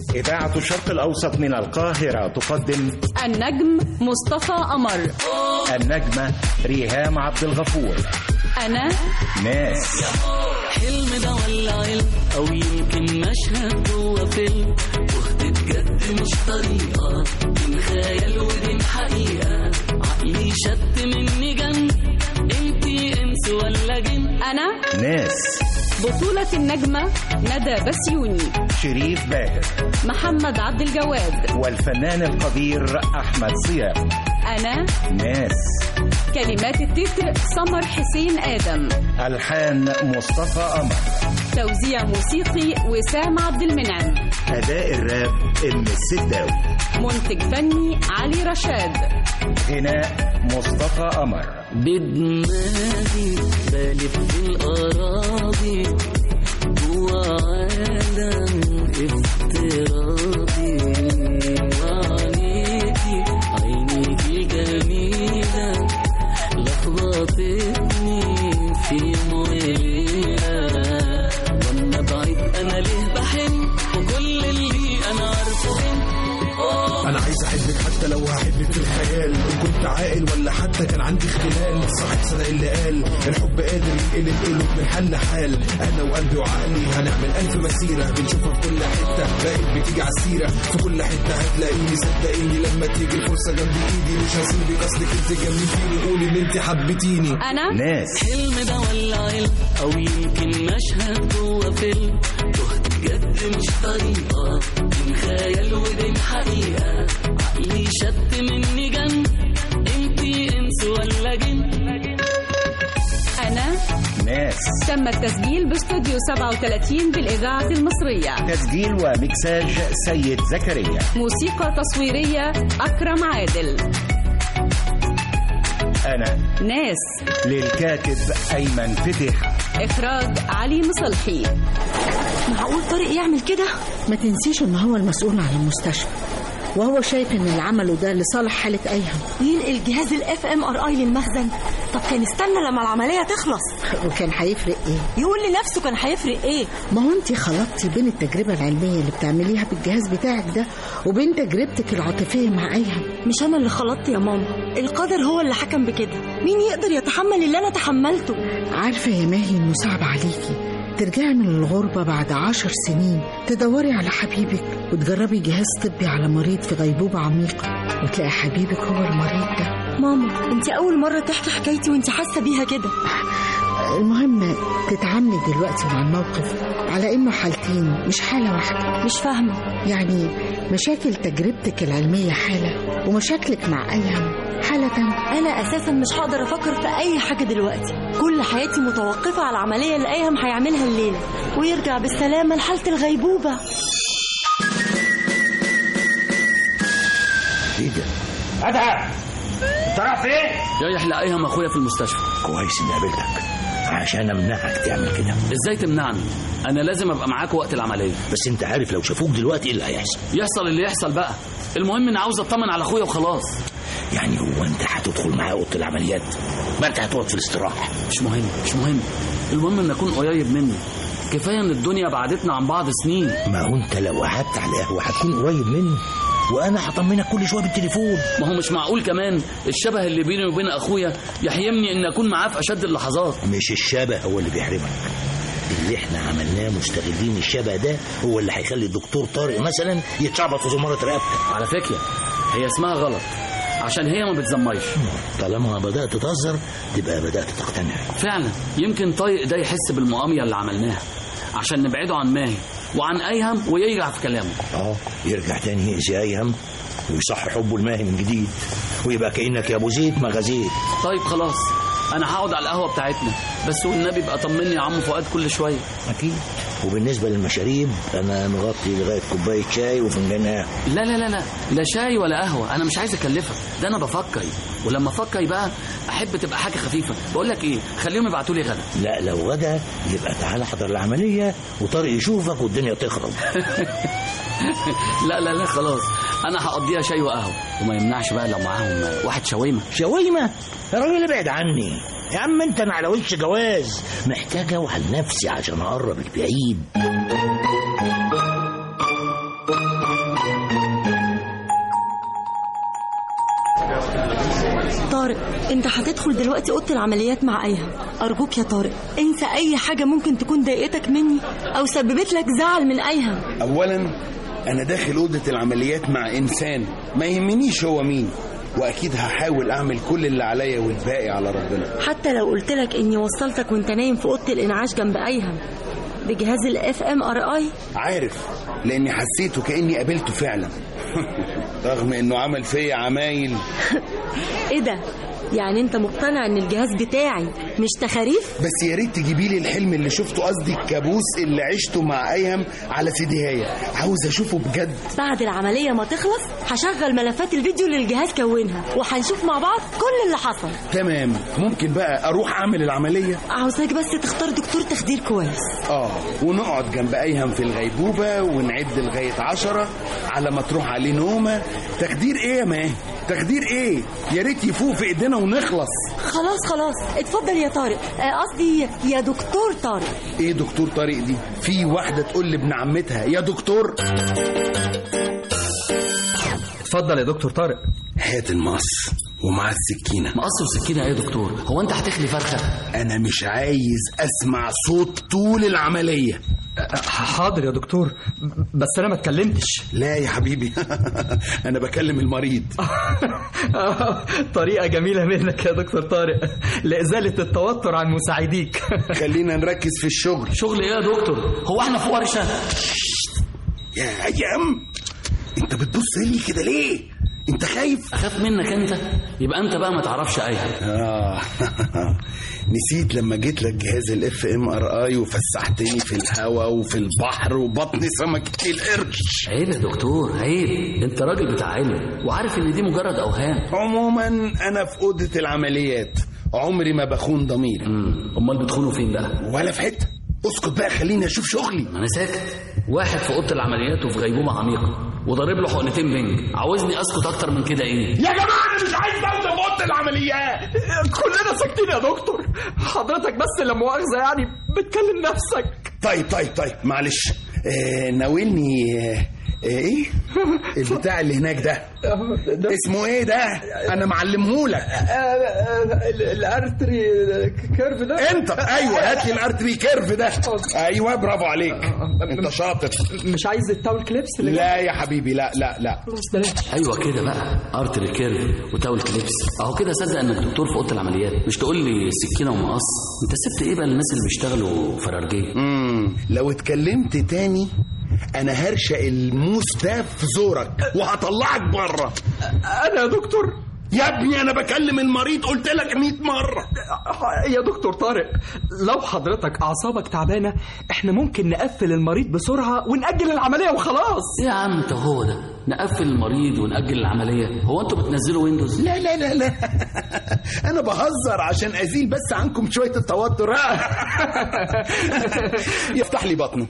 إذاعة الشرق الأوسط من القاهرة تقدم النجم مصطفى قمر النجمة ريهام عبد الغفور أنا ناس حلم ده ولا علم او يمكن مشهد جوه فيلم تهت بجد مش طريقه بين خيال وبين حقيقه عقلي شت مني جن انتي انس ولا جن أنا ناس بطولة النجمة ندى بسيوني شريف باهر محمد عبد الجواد والفنان القدير أحمد صيام أنا ناس كلمات التتر سمر حسين آدم ألحان مصطفى قمر توزيع موسيقي وسام عبد المنعم أداء الراب إم السداوي منتج فني علي رشاد غناء مصطفى قمر بدماغي بلف في الأراضي جوا عالم افتراضي وعينيكي عينيكي جميلة لخبطتني في مويلة وانا بعيد انا ليه بحن وكل اللي انا عارفه هن انا عايز احبك حتى لو هحبك في الخيال ان كنت عاقل ولا حتى كان عندي اختلال صاحب صدق اللي قال الحب قادر ينقلب قلوب من حل لحال انا وقلبي وعقلي هنعمل الف مسيره بنشوفها في كل حته بقت بتيجي على السيره في كل حته هتلاقيني صدقيني لما تيجي الفرصه جنب ايدي مش هسيبك اصلك انت جنبتيني قولي ان انت حبيتيني أنا ناس حلم ده ولا علم او يمكن مشهد جوه فيلم تهت بجد مش طريقه بين خيال وبين حقيقه عقلي شت مني جن انتي انس ولا جن أنا ناس تم التسجيل باستوديو 37 بالإذاعة المصرية تسجيل ومكساج سيد زكريا موسيقى تصويرية أكرم عادل أنا ناس للكاتب أيمن فتح إخراج علي مصلحي معقول طارق يعمل كده ما تنسيش ان هو المسؤول عن المستشفى وهو شايف ان اللي عمله ده لصالح حالة ايهم ينقل جهاز الاف ام ار اي للمخزن طب كان استنى لما العمليه تخلص وكان هيفرق ايه يقول لنفسه كان هيفرق ايه ما هو انت خلطتي بين التجربة العلمية اللي بتعمليها بالجهاز بتاعك ده وبين تجربتك العاطفية مع ايهم مش انا اللي خلطت يا ماما القدر هو اللي حكم بكده مين يقدر يتحمل اللي انا تحملته عارفة يا ماهي انه صعب عليكي ترجعي من الغربة بعد عشر سنين تدوري على حبيبك وتجربي جهاز طبي على مريض في غيبوبة عميقة وتلاقي حبيبك هو المريض ده ماما انت اول مره تحكي حكايتي وانت حاسه بيها كده المهم تتعاملي دلوقتي مع الموقف على انه حالتين مش حالة واحدة مش فاهمه يعني مشاكل تجربتك العلمية حالة ومشاكلك مع أيهم حالة تانية انا اساسا مش هقدر افكر في اي حاجه دلوقتي كل حياتي متوقفه على العمليه اللي ايهم هيعملها الليله ويرجع بالسلامه لحاله الغيبوبه ايه ده؟ ادعى انت رايح فين؟ يا يحلى ايهم اخويا في المستشفى كويس اني قابلتك عشان امنعك تعمل كده ازاي تمنعني انا لازم ابقى معاك وقت العمليه بس انت عارف لو شافوك دلوقتي ايه اللي هيحصل يحصل اللي يحصل بقى المهم اني عاوز اطمن على اخويا وخلاص يعني هو انت هتدخل معاه اوضه العمليات ما انت هتقعد في الاستراحه مش مهم مش مهم المهم ان اكون قريب منه كفايه ان الدنيا بعدتنا عن بعض سنين ما هو انت لو قعدت على القهوه هتكون قريب مني وانا هطمنك كل شويه بالتليفون ما هو مش معقول كمان الشبه اللي بيني وبين اخويا يحيمني ان اكون معاه في اشد اللحظات مش الشبه هو اللي بيحرمك اللي احنا عملناه مستغلين الشبه ده هو اللي هيخلي الدكتور طارق مثلا يتشعبط في زماره رقبتك على فكره هي اسمها غلط عشان هي ما بتزميش طالما بدات تهزر تبقى بدات تقتنع فعلا يمكن طارق ده يحس بالمقاميه اللي عملناها عشان نبعده عن ماهي وعن ايهم ويرجع في كلامه اه يرجع تاني يأذي ايهم ويصح حبه الماهي من جديد ويبقى كانك يا ابو زيد ما غزيت طيب خلاص انا هقعد على القهوه بتاعتنا بس والنبي بقى طمني يا عم فؤاد كل شويه اكيد وبالنسبه للمشاريب انا مغطي لغايه كوبايه شاي وفنجان قهوه لا لا لا لا لا شاي ولا قهوه انا مش عايز اكلفك ده انا بفكر ولما افكر بقى احب تبقى حاجه خفيفه بقول لك ايه خليهم يبعتوا لي غدا لا لو غدا يبقى تعالى حضر العمليه وطارق يشوفك والدنيا تخرب لا لا لا خلاص انا هقضيها شاي وقهوه وما يمنعش بقى لو معاهم واحد شاويمه شاويمه يا راجل ابعد عني يا عم انت انا على وش جواز محتاج اوعى لنفسي عشان اقرب البعيد طارق انت هتدخل دلوقتي اوضه العمليات مع ايها ارجوك يا طارق انسى اي حاجه ممكن تكون ضايقتك مني او سببت لك زعل من ايها اولا انا داخل اوضه العمليات مع انسان ما يهمنيش هو مين واكيد هحاول اعمل كل اللي عليا والباقي على ربنا حتى لو قلت لك اني وصلتك وانت نايم في اوضه الانعاش جنب ايهم بجهاز الاف ام ار اي عارف لاني حسيته كاني قابلته فعلا رغم انه عمل فيا عمايل ايه ده يعني انت مقتنع ان الجهاز بتاعي مش تخاريف بس يا ريت تجيبي لي الحلم اللي شفته قصدي الكابوس اللي عشته مع ايهم على سيديهاية عاوز اشوفه بجد بعد العمليه ما تخلص هشغل ملفات الفيديو اللي الجهاز كونها وهنشوف مع بعض كل اللي حصل تمام ممكن بقى اروح اعمل العمليه عاوزاك بس تختار دكتور تخدير كويس اه ونقعد جنب ايهم في الغيبوبه ونعد لغايه عشرة على ما تروح عليه نومه تخدير ايه يا مان تخدير ايه يا ريت يفوق في ايدينا ونخلص خلاص خلاص اتفضل يا طارق آه، قصدي يا دكتور طارق ايه دكتور طارق دي في واحده تقول لابن عمتها يا دكتور اتفضل يا دكتور طارق هات المقص ومع السكينه مقص وسكينه يا دكتور هو انت هتخلي فرخه انا مش عايز اسمع صوت طول العمليه حاضر يا دكتور بس انا ما اتكلمتش لا يا حبيبي انا بكلم المريض طريقه جميله منك يا دكتور طارق لازاله التوتر عن مساعديك خلينا نركز في الشغل شغل ايه يا دكتور هو احنا في ورشه يا ايام انت بتبص لي كده ليه انت خايف اخاف منك انت يبقى انت بقى ما تعرفش اي آه. نسيت لما جيت لك جهاز الاف ام ار اي وفسحتني في الهواء وفي البحر وبطن سمكة القرش عيب يا دكتور عيب انت راجل بتاع علم وعارف ان دي مجرد اوهام عموما انا في اوضه العمليات عمري ما بخون ضميري امم امال بتخونوا فين بقى ولا في حته اسكت بقى خليني اشوف شغلي ما انا ساكت واحد في اوضه العمليات وفي غيبوبه عميقه وضارب له حقنتين بنج عاوزني اسكت اكتر من كده ايه يا جماعه انا مش عايز اوصل في اوضه العمليات كلنا ساكتين يا دكتور حضرتك بس لا مؤاخذه يعني بتكلم نفسك طيب طيب طيب معلش آه ناولني آه ايه البتاع اللي هناك ده اسمه ايه ده انا معلمهولك الارتري كيرف ده انت ايوه هات لي الارتري كيرف ده ايوه برافو عليك انت شاطر مش عايز التاول كليبس اللي لا يا حبيبي لا لا لا بس بلاش ايوه كده بقى ارتري كيرف وتاول كليبس اهو كده صدق انك دكتور في اوضه العمليات مش تقول لي سكينه ومقص انت سبت ايه بقى للناس اللي بيشتغلوا فرارجيه امم لو اتكلمت تاني انا هرشق الموس ده في زورك وهطلعك بره انا يا دكتور يا ابني انا بكلم المريض قلت لك 100 مره يا دكتور طارق لو حضرتك اعصابك تعبانه احنا ممكن نقفل المريض بسرعه ونأجل العمليه وخلاص يا عم انت هو ده نقفل المريض ونأجل العمليه هو انتوا بتنزلوا ويندوز لا لا لا لا انا بهزر عشان ازيل بس عنكم شويه التوتر يفتح لي بطنه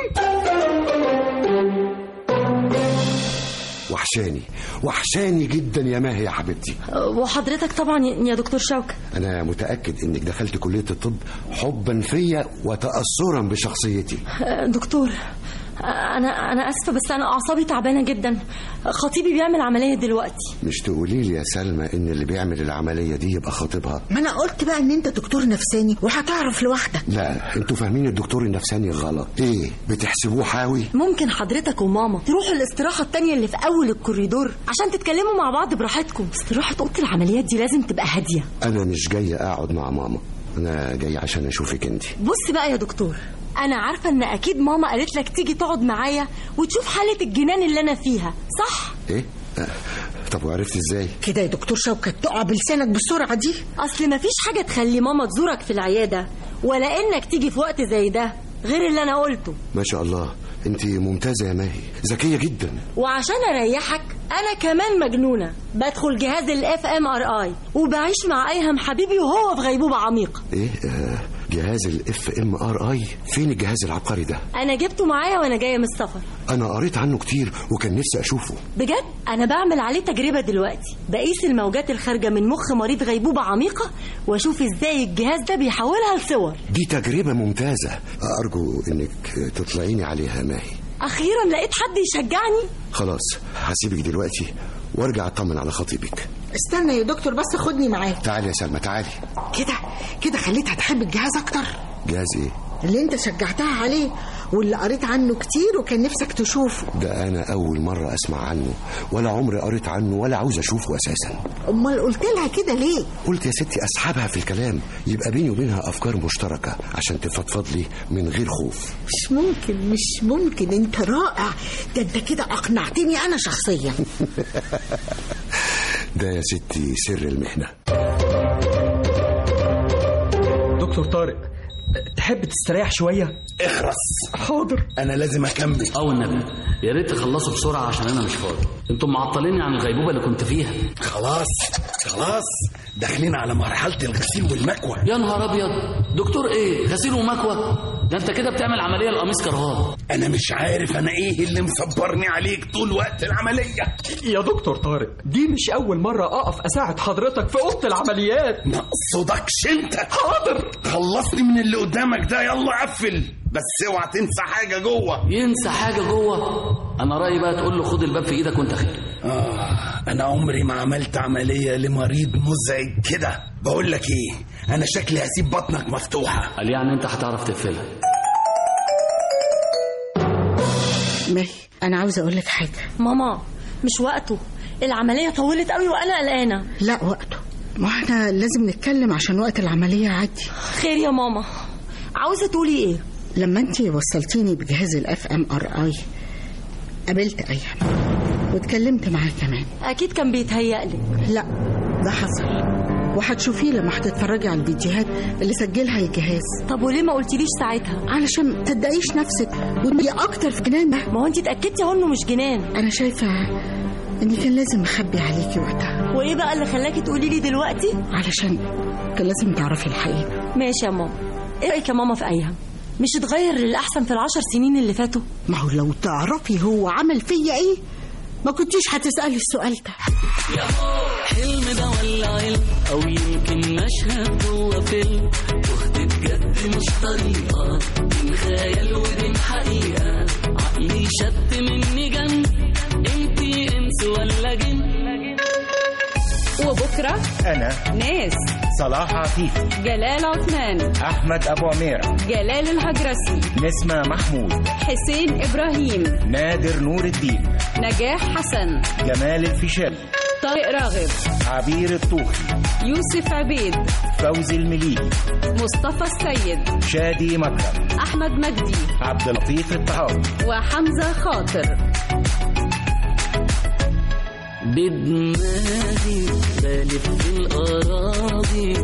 وحشاني وحشاني جدا يا ماهي يا حبيبتي وحضرتك طبعا يا دكتور شوكة انا متاكد انك دخلت كليه الطب حبا فيا وتاثرا بشخصيتي آه، دكتور آه، انا انا اسفه بس انا اعصابي تعبانه جدا خطيبي بيعمل عمليه دلوقتي مش تقولي لي يا سلمى ان اللي بيعمل العمليه دي يبقى خطيبها ما انا قلت بقى ان انت دكتور نفساني وهتعرف لوحدك لا انتوا فاهمين الدكتور النفساني غلط ايه بتحسبوه حاوي ممكن حضرتك وماما تروحوا الاستراحه التانية اللي في اول الكوريدور عشان تتكلموا مع بعض براحتكم استراحه اوضه العمليات دي لازم تبقى هاديه انا مش جاي اقعد مع ماما انا جاي عشان اشوفك انت بص بقى يا دكتور انا عارفه ان اكيد ماما قالت لك تيجي تقعد معايا وتشوف حاله الجنان اللي انا فيها صح ايه آه، طب وعرفت ازاي كده يا دكتور شوكة تقع بلسانك بالسرعه دي اصل مفيش حاجه تخلي ماما تزورك في العياده ولا انك تيجي في وقت زي ده غير اللي انا قلته ما شاء الله انت ممتازه يا ماهي ذكيه جدا وعشان اريحك انا كمان مجنونه بدخل جهاز الاف ام ار اي وبعيش مع ايهم حبيبي وهو في غيبوبه عميقه ايه آه جهاز الاف ام ار اي فين الجهاز العبقري ده انا جبته معايا وانا جايه من السفر انا قريت عنه كتير وكان نفسي اشوفه بجد انا بعمل عليه تجربه دلوقتي بقيس الموجات الخارجه من مخ مريض غيبوبه عميقه واشوف ازاي الجهاز ده بيحولها لصور دي تجربه ممتازه ارجو انك تطلعيني عليها يا ماهي اخيرا لقيت حد يشجعني خلاص هسيبك دلوقتي وارجع اطمن على خطيبك استنى يا دكتور بس خدني معاك تعالي يا سلمى تعالي كده كده خليتها تحب الجهاز اكتر جهاز ايه اللي انت شجعتها عليه واللي قريت عنه كتير وكان نفسك تشوفه ده انا اول مره اسمع عنه ولا عمري قريت عنه ولا عاوز اشوفه اساسا امال قلت لها كده ليه قلت يا ستي اسحبها في الكلام يبقى بيني وبينها افكار مشتركه عشان تفضفض لي من غير خوف مش ممكن مش ممكن انت رائع ده انت كده اقنعتني انا شخصيا ده يا ستي سر المهنه دكتور طارق تحب تستريح شويه اخرس حاضر انا لازم اكمل او النبي يا ريت تخلصوا بسرعه عشان انا مش فاضي انتم معطليني عن الغيبوبه اللي كنت فيها خلاص خلاص داخلين على مرحله الغسيل والمكوى يا نهار ابيض دكتور ايه غسيل ومكوى ده انت كده بتعمل عمليه لقميص كرهان انا مش عارف انا ايه اللي مصبرني عليك طول وقت العمليه يا دكتور طارق دي مش اول مره اقف اساعد حضرتك في اوضه العمليات ما اقصدكش انت حاضر خلصني من اللي قدامك ده يلا قفل بس اوعى تنسى حاجه جوه ينسى حاجه جوه انا رايي بقى تقول له خد الباب في ايدك وانت خارج آه أنا عمري ما عملت عملية لمريض مزعج كده بقول لك إيه أنا شكلي هسيب بطنك مفتوحة قال يعني انت هتعرف تقفلها ماهي انا عاوزه اقول لك حاجه ماما مش وقته العمليه طولت قوي وانا قلقانه لا وقته ما احنا لازم نتكلم عشان وقت العمليه يعدي خير يا ماما عاوزه تقولي ايه لما انت وصلتيني بجهاز الاف ام ار اي قابلت ايهم واتكلمت معاه كمان اكيد كان بيتهيألك لا ده حصل وهتشوفيه لما هتتفرجي على الفيديوهات اللي سجلها الجهاز طب وليه ما قلتليش ساعتها علشان ما تضايقيش نفسك ودي اكتر في جنان ده ما هو انت اتاكدتي اهو انه مش جنان انا شايفه اني كان لازم اخبي عليكي وقتها وايه بقى اللي خلاكي تقولي لي دلوقتي علشان كان لازم تعرفي الحقيقه ماشي يا ماما ايه رايك يا ماما في ايهم مش اتغير للاحسن في العشر سنين اللي فاتوا ما هو لو تعرفي هو عمل فيا ايه ما كنتيش هتسالي السؤال ده حلم ده ولا علم او يمكن مشهد جوه فيلم تهت بجد مش طريقه بين خيال وبين حقيقه عقلي شت مني جن انتي انس ولا جن وبكرة أنا ناس صلاح عفيفي جلال عثمان أحمد أبو عميرة جلال الهجرسي نسمة محمود حسين إبراهيم نادر نور الدين نجاح حسن جمال الفيشاوي طارق راغب عبير الطوخي يوسف عبيد فوزي المليجي مصطفى السيد شادي مكرم أحمد مجدي عبد اللطيف الطهاوي وحمزة خاطر بدماغي بلف في الأراضي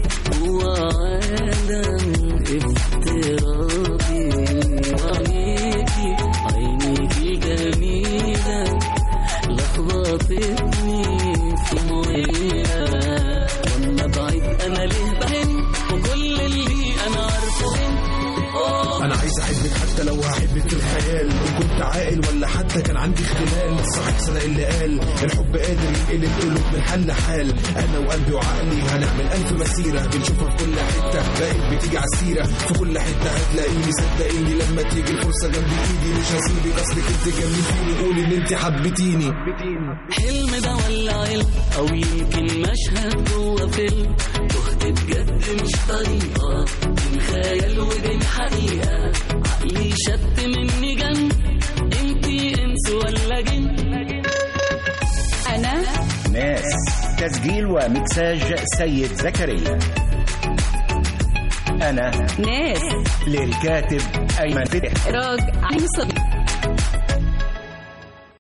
وعالم افتراضي عينيكي عينيكي جميلة لخبطتني في مية وانا بعيد انا ليه بهن وكل اللي انا عارفه هن انا عايز احبك حتى لو هحبك في الخيال ان كنت عاقل ولا حتى كان عندي اختلال صاحب صدق اللي قال الحب قادر ينقلب قلوب من حل حال انا وقلبي وعقلي هنعمل الف مسيره بنشوفها في كل حته بقت بتيجي على السيره في كل حته هتلاقيني صدقيني لما تيجي الفرصه جنب ايدي مش هسيبك اصلك انت جنبتيني قولي ان انت حبيتيني حلم ده ولا علم او يمكن مشهد جوه فيلم تهت بجد مش طريقه بين خيال وبين حقيقه عقلي شت مني جن انتي انس ولا جن أنا ناس تسجيل ومكساج سيد زكريا أنا ناس للكاتب أيمن فتح إخراج علي صديق